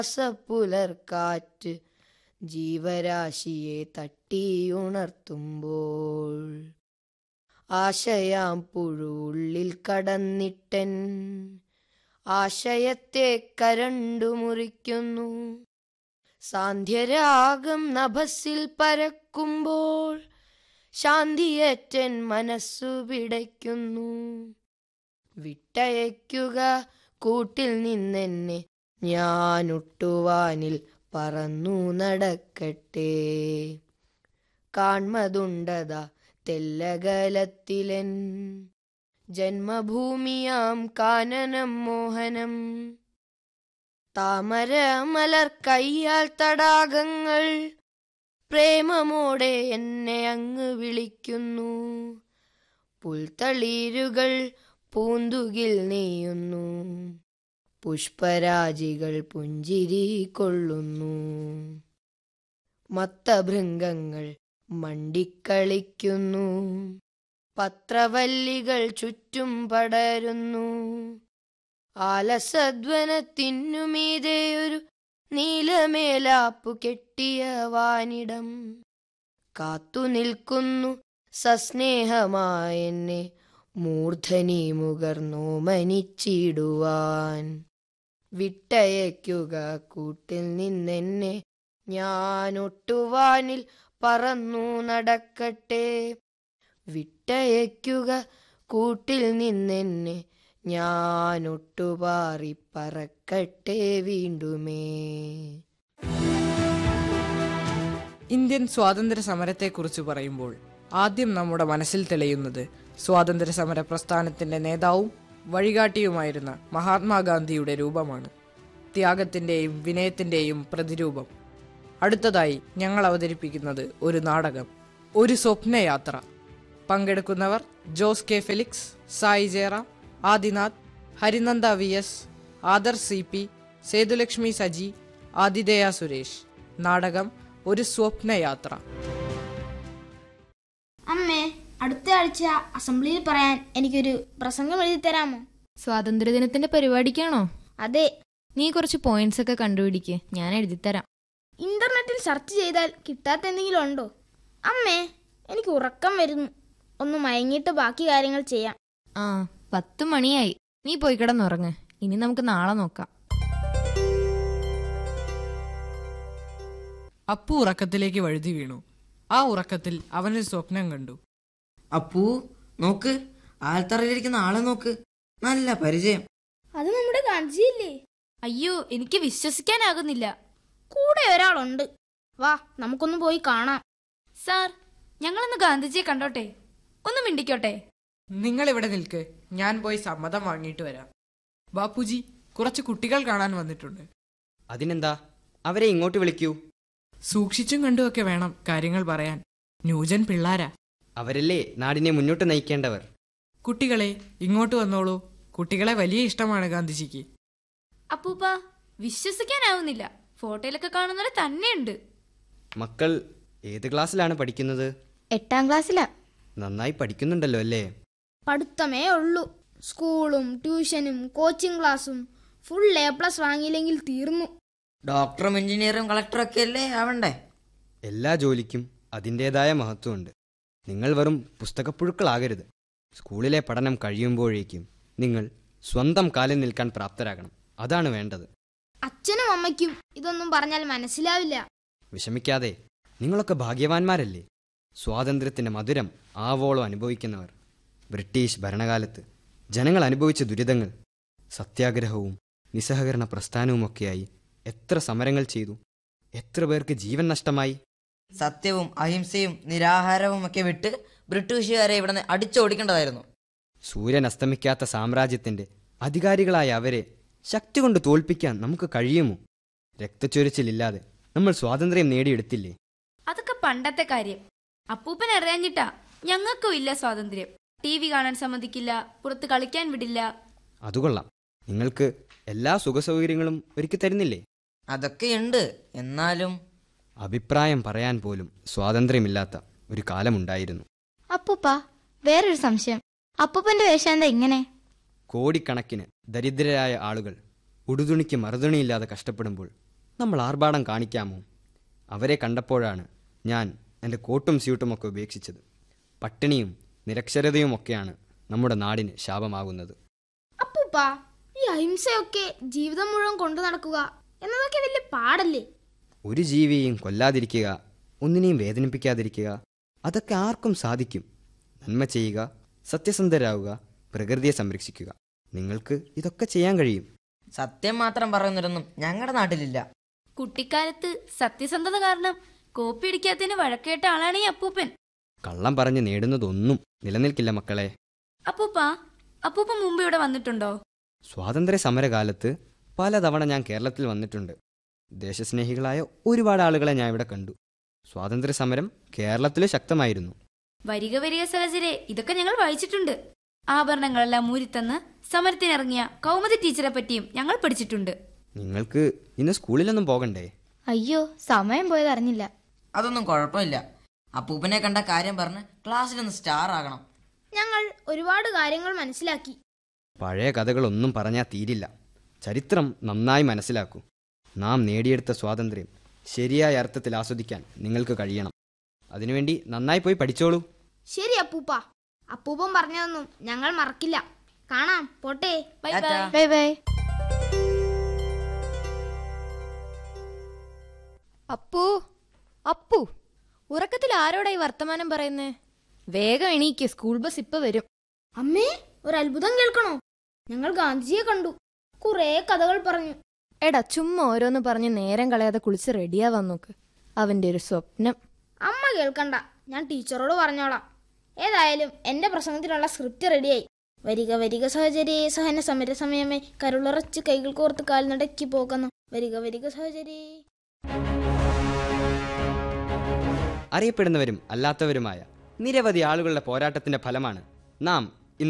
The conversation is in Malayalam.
രാസപ്പുലർക്കാറ്റ് ജീവരാശിയെ തട്ടിയുണർത്തുമ്പോൾ ആശയാം പുഴുള്ളിൽ കടന്നിട്ടൻ ആശയത്തെ കരണ്ടു മുറിക്കുന്നു സാന്ധ്യരാഗം നഭസിൽ പരക്കുമ്പോൾ ശാന്തിയേറ്റൻ മനസ്സു പിടയ്ക്കുന്നു വിട്ടയയ്ക്കുക കൂട്ടിൽ നിന്നെന്നെ ഞാനൊട്ടുവാനിൽ പറന്നു നടക്കട്ടെ കാൺമതുണ്ടത തെല്ലകലത്തിലൻ ജന്മഭൂമിയാം കാനനം മോഹനം താമര മലർ കയ്യാൽ തടാകങ്ങൾ പ്രേമമോടെ എന്നെ അങ്ങ് വിളിക്കുന്നു പുൽത്തളീരുകൾ പൂന്തുകിൽ നെയ്യുന്നു പുഷ്പരാജികൾ പുഞ്ചിരി കൊള്ളുന്നു മത്തഭൃംഗങ്ങൾ മണ്ടിക്കളിക്കുന്നു പത്രവല്ലികൾ ചുറ്റും പടരുന്നു ആലസധ്വനത്തിനുമീതെ ഒരു നീലമേലാപ്പു കെട്ടിയ വാനിടം കാത്തു നിൽക്കുന്നു സസ്നേഹമായെന്നെ മൂർധനി മുകർന്നോമനിച്ചിടുവാൻ വിട്ടയയ്ക്കുക കൂട്ടിൽ നിന്നെന്നെ ഞാൻ ഒട്ടുവാനിൽ പറന്നു നടക്കട്ടെ വിട്ടയയ്ക്കുക കൂട്ടിൽ നിന്നെന്നെ ഞാൻ ഒട്ടുപാറി പറക്കട്ടെ വീണ്ടുമേ ഇന്ത്യൻ സ്വാതന്ത്ര്യ സമരത്തെക്കുറിച്ച് പറയുമ്പോൾ ആദ്യം നമ്മുടെ മനസ്സിൽ തെളിയുന്നത് സ്വാതന്ത്ര്യ സമര പ്രസ്ഥാനത്തിന്റെ നേതാവും വഴികാട്ടിയുമായിരുന്ന മഹാത്മാഗാന്ധിയുടെ രൂപമാണ് ത്യാഗത്തിന്റെയും വിനയത്തിന്റെയും പ്രതിരൂപം അടുത്തതായി ഞങ്ങൾ അവതരിപ്പിക്കുന്നത് ഒരു നാടകം ഒരു സ്വപ്നയാത്ര പങ്കെടുക്കുന്നവർ Jose K Felix Sai Jayaram Adinath Harinanda V S Adhar C P Sethulakshmi Saji ആതിഥേയ സുരേഷ് നാടകം ഒരു സ്വപ്നയാത്ര അമ്മേ അടുത്ത ആഴ്ച അസംബ്ലിയിൽ പറയാൻ എനിക്കൊരു പ്രസംഗം എഴുതി തരാമോ സ്വാതന്ത്ര്യദിനത്തിന്റെ പരിപാടിക്കാണോ അതെ നീ കുറച്ച് പോയിന്റ്സ് ഒക്കെ കണ്ടുപിടിക്ക് ഞാൻ എഴുതിത്തരാം ഇന്റർനെറ്റിൽ സെർച്ച് ചെയ്താൽ കിട്ടാത്ത എന്തെങ്കിലും ഉണ്ടോ അമ്മേ എനിക്ക് ഉറക്കം വരുന്നു ഒന്ന് മയങ്ങിയിട്ട് ബാക്കി കാര്യങ്ങൾ ചെയ്യാം ആ പത്ത് മണിയായി നീ പോയി കിടന്നുറങ്ങ് ഇനി നമുക്ക് നാളെ നോക്കാം അപ്പു ഉറക്കത്തിലേക്ക് വഴുതി വീണു ആ ഉറക്കത്തിൽ അവനൊരു സ്വപ്നം കണ്ടു അപ്പൂ നോക്ക് ആൽത്തറയിലിരിക്കുന്ന ആളെ നോക്ക് നല്ല പരിചയം അത് നമ്മുടെ ഗാന്ധിജിയല്ലേ അയ്യോ എനിക്ക് വിശ്വസിക്കാനാകുന്നില്ല കൂടെ ഒരാളുണ്ട് വാ നമുക്കൊന്ന് പോയി കാണാം സാർ ഞങ്ങളൊന്ന് ഗാന്ധിജിയെ കണ്ടോട്ടെ ഒന്ന് മിണ്ടിക്കോട്ടെ നിങ്ങൾ ഇവിടെ നിൽക്ക് ഞാൻ പോയി സമ്മതം വാങ്ങിയിട്ട് വരാം ബാപ്പുജി കുറച്ച് കുട്ടികൾ കാണാൻ വന്നിട്ടുണ്ട് അതിനെന്താ അവരെ ഇങ്ങോട്ട് വിളിക്കൂ സൂക്ഷിച്ചും കണ്ടുമൊക്കെ വേണം കാര്യങ്ങൾ പറയാൻ ന്യൂജൻ പിള്ളാരാ അവരല്ലേ നാടിനെ മുന്നോട്ട് നയിക്കേണ്ടവർ കുട്ടികളെ ഇങ്ങോട്ട് വന്നോളൂ കുട്ടികളെ വലിയ ഇഷ്ടമാണ് ഗാന്ധിജിക്ക് അപ്പൂപ്പ വിശ്വസിക്കാനാവുന്നില്ല ഫോട്ടോയിലൊക്കെ കാണുന്നത് തന്നെയുണ്ട് മക്കൾ ഏത് ക്ലാസ്സിലാണ് പഠിക്കുന്നത് എട്ടാം ക്ലാസ്സിലാ നന്നായി പഠിക്കുന്നുണ്ടല്ലോ അല്ലേ പഠിത്തമേ ഉള്ളൂ സ്കൂളും ട്യൂഷനും കോച്ചിങ് ക്ലാസ്സും ഫുൾ എ പ്ലസ് വാങ്ങിയില്ലെങ്കിൽ തീർന്നു ഡോക്ടറും എഞ്ചിനീയറും കളക്ടറും ഒക്കെ അല്ലേ ആവണ്ടേ എല്ലാ ജോലിക്കും അതിൻ്റെതായ മഹത്വമുണ്ട് നിങ്ങൾ വെറും പുസ്തകപ്പുഴുക്കളാകരുത് സ്കൂളിലെ പഠനം കഴിയുമ്പോഴേക്കും നിങ്ങൾ സ്വന്തം കാലിൽ നിൽക്കാൻ പ്രാപ്തരാകണം അതാണ് വേണ്ടത് അച്ഛനും അമ്മയ്ക്കും ഇതൊന്നും പറഞ്ഞാൽ മനസ്സിലാവില്ല വിഷമിക്കാതെ നിങ്ങളൊക്കെ ഭാഗ്യവാന്മാരല്ലേ സ്വാതന്ത്ര്യത്തിന്റെ മധുരം ആവോളം അനുഭവിക്കുന്നവർ ബ്രിട്ടീഷ് ഭരണകാലത്ത് ജനങ്ങൾ അനുഭവിച്ച ദുരിതങ്ങൾ സത്യാഗ്രഹവും നിസ്സഹകരണ പ്രസ്ഥാനവുമൊക്കെയായി എത്ര സമരങ്ങൾ ചെയ്തു എത്ര പേർക്ക് ജീവൻ നഷ്ടമായി സത്യവും അഹിംസയും നിരാഹാരവും ഒക്കെ വിട്ട് ബ്രിട്ടീഷുകാരെ ഇവിടെ നിന്ന് അടിച്ചോടിക്കേണ്ടതായിരുന്നു സൂര്യൻ അസ്തമിക്കാത്ത സാമ്രാജ്യത്തിന്റെ അധികാരികളായ അവരെ ശക്തി കൊണ്ട് തോൽപ്പിക്കാൻ നമുക്ക് കഴിയുമോ രക്തച്ചൊരിച്ചിലില്ലാതെ നമ്മൾ സ്വാതന്ത്ര്യം നേടിയെടുത്തില്ലേ അതൊക്കെ പണ്ടത്തെ കാര്യം അപ്പൂപ്പൻ അറിയാഞ്ഞിട്ടാ ഞങ്ങൾക്കും ഇല്ല സ്വാതന്ത്ര്യം ടി വി കാണാൻ സമ്മതിക്കില്ല പുറത്ത് കളിക്കാൻ വിടില്ല അതുകൊള്ളാം നിങ്ങൾക്ക് എല്ലാ സുഖസൗകര്യങ്ങളും ഒരുക്കി തരുന്നില്ലേ അതൊക്കെയുണ്ട് എന്നാലും അഭിപ്രായം പറയാൻ പോലും സ്വാതന്ത്ര്യമില്ലാത്ത ഒരു കാലമുണ്ടായിരുന്നു അപ്പൂപ്പ വേറൊരു സംശയം അപ്പൂപ്പന്റെ വേഷം എന്താ ഇങ്ങനെ കോടിക്കണക്കിന് ദരിദ്രരായ ആളുകൾ ഉടുതുണിക്ക് മറുതുണിയില്ലാതെ കഷ്ടപ്പെടുമ്പോൾ നമ്മൾ ആർഭാടം കാണിക്കാമോ അവരെ കണ്ടപ്പോഴാണ് ഞാൻ എൻ്റെ കോട്ടും സ്യൂട്ടുമൊക്കെ ഉപേക്ഷിച്ചത് പട്ടിണിയും നിരക്ഷരതയുമൊക്കെയാണ് നമ്മുടെ നാടിന് ശാപമാകുന്നത് അപ്പൂപ്പ ഈ അഹിംസയൊക്കെ ജീവിതം മുഴുവൻ കൊണ്ടു നടക്കുക എന്നതൊക്കെ വലിയ പാടല്ലേ ഒരു ജീവിയെയും കൊല്ലാതിരിക്കുക ഒന്നിനെയും വേദനിപ്പിക്കാതിരിക്കുക അതൊക്കെ ആർക്കും സാധിക്കും നന്മ ചെയ്യുക സത്യസന്ധരാവുക പ്രകൃതിയെ സംരക്ഷിക്കുക നിങ്ങൾക്ക് ഇതൊക്കെ ചെയ്യാൻ കഴിയും സത്യം മാത്രം പറയുന്നവരൊന്നും ഞങ്ങളുടെ നാട്ടിലില്ല കുട്ടിക്കാലത്ത് സത്യസന്ധത കാരണം കോപ്പി അടിക്കാത്തതിന് വഴക്കേട്ട ആളാണ് ഈ അപ്പൂപ്പൻ കള്ളം പറഞ്ഞ് നേടുന്നതൊന്നും നിലനിൽക്കില്ല മക്കളെ അപ്പൂപ്പ അപ്പൂപ്പ മുമ്പ് ഇവിടെ വന്നിട്ടുണ്ടോ സ്വാതന്ത്ര്യ സമരകാലത്ത് പലതവണ ഞാൻ കേരളത്തിൽ വന്നിട്ടുണ്ട് ദേശസ്നേഹികളായ ഒരുപാട് ആളുകളെ ഞാൻ ഇവിടെ കണ്ടു സ്വാതന്ത്ര്യ സമരം കേരളത്തിൽ ശക്തമായിരുന്നു വരിക വരിക സഹചരെ ഇതൊക്കെ ഞങ്ങൾ വായിച്ചിട്ടുണ്ട് ആഭരണങ്ങളെല്ലാം മൂരിത്തന്ന് സമരത്തിനിറങ്ങിയ കൗമുദി ടീച്ചറെ പറ്റിയും ഞങ്ങൾ പഠിച്ചിട്ടുണ്ട് നിങ്ങൾക്ക് ഇന്ന് സ്കൂളിലൊന്നും പോകണ്ടേ അയ്യോ സമയം പോയത് അറിഞ്ഞില്ല അതൊന്നും കുഴപ്പമില്ല അപ്പൂപ്പനെ കണ്ട കാര്യം പറഞ്ഞ് ക്ലാസ്സിലൊന്ന് സ്റ്റാർ ആകണം ഞങ്ങൾ ഒരുപാട് കാര്യങ്ങൾ മനസ്സിലാക്കി പഴയ കഥകളൊന്നും പറഞ്ഞാൽ തീരില്ല ചരിത്രം നന്നായി മനസ്സിലാക്കൂ നാം നേടിയെടുത്ത സ്വാതന്ത്ര്യം ശരിയായ അർത്ഥത്തിൽ ആസ്വദിക്കാൻ നിങ്ങൾക്ക് കഴിയണം അതിനുവേണ്ടി നന്നായി പോയി പഠിച്ചോളൂ ശരി അപ്പൂപ്പ അപ്പൂപ്പൻ പറഞ്ഞതൊന്നും ഞങ്ങൾ മറക്കില്ല കാണാം പോട്ടെ bye bye tata. Bye bye Appu Appu ഉറക്കത്തിൽ ആരോടായി വർത്തമാനം പറയുന്നേ വേഗം എണീക്ക് സ്കൂൾ ബസ് ഇപ്പൊ വരും അമ്മേ ഒരു അത്ഭുതം കേൾക്കണോ ഞങ്ങൾ ഗാന്ധിജിയെ കണ്ടു കുറേ കഥകൾ പറഞ്ഞു എടാ ചുമ്മാ ഓരോന്ന് പറഞ്ഞ് നേരം കളയാതെ കുളിച്ച് റെഡിയാവാൻ നോക്ക് അവന്റെ ഒരു സ്വപ്നം അമ്മ കേൾക്കണ്ട ഞാൻ ടീച്ചറോട് പറഞ്ഞോളാം ഏതായാലും എന്റെ പ്രസംഗത്തിനുള്ള സ്ക്രിപ്റ്റ് റെഡിയായി വരിക വരിക സഹചരി സഹന സമര സമയമേ കരുളറച്ച് കൈകൾ കോർത്ത് കാൽനടക്കി പോകുന്നു വരിക വരിക സഹചരി അറിയപ്പെടുന്നവരും അല്ലാത്തവരുമായ നിരവധി ആളുകളുടെ പോരാട്ടത്തിന്റെ ഫലമാണ് നാം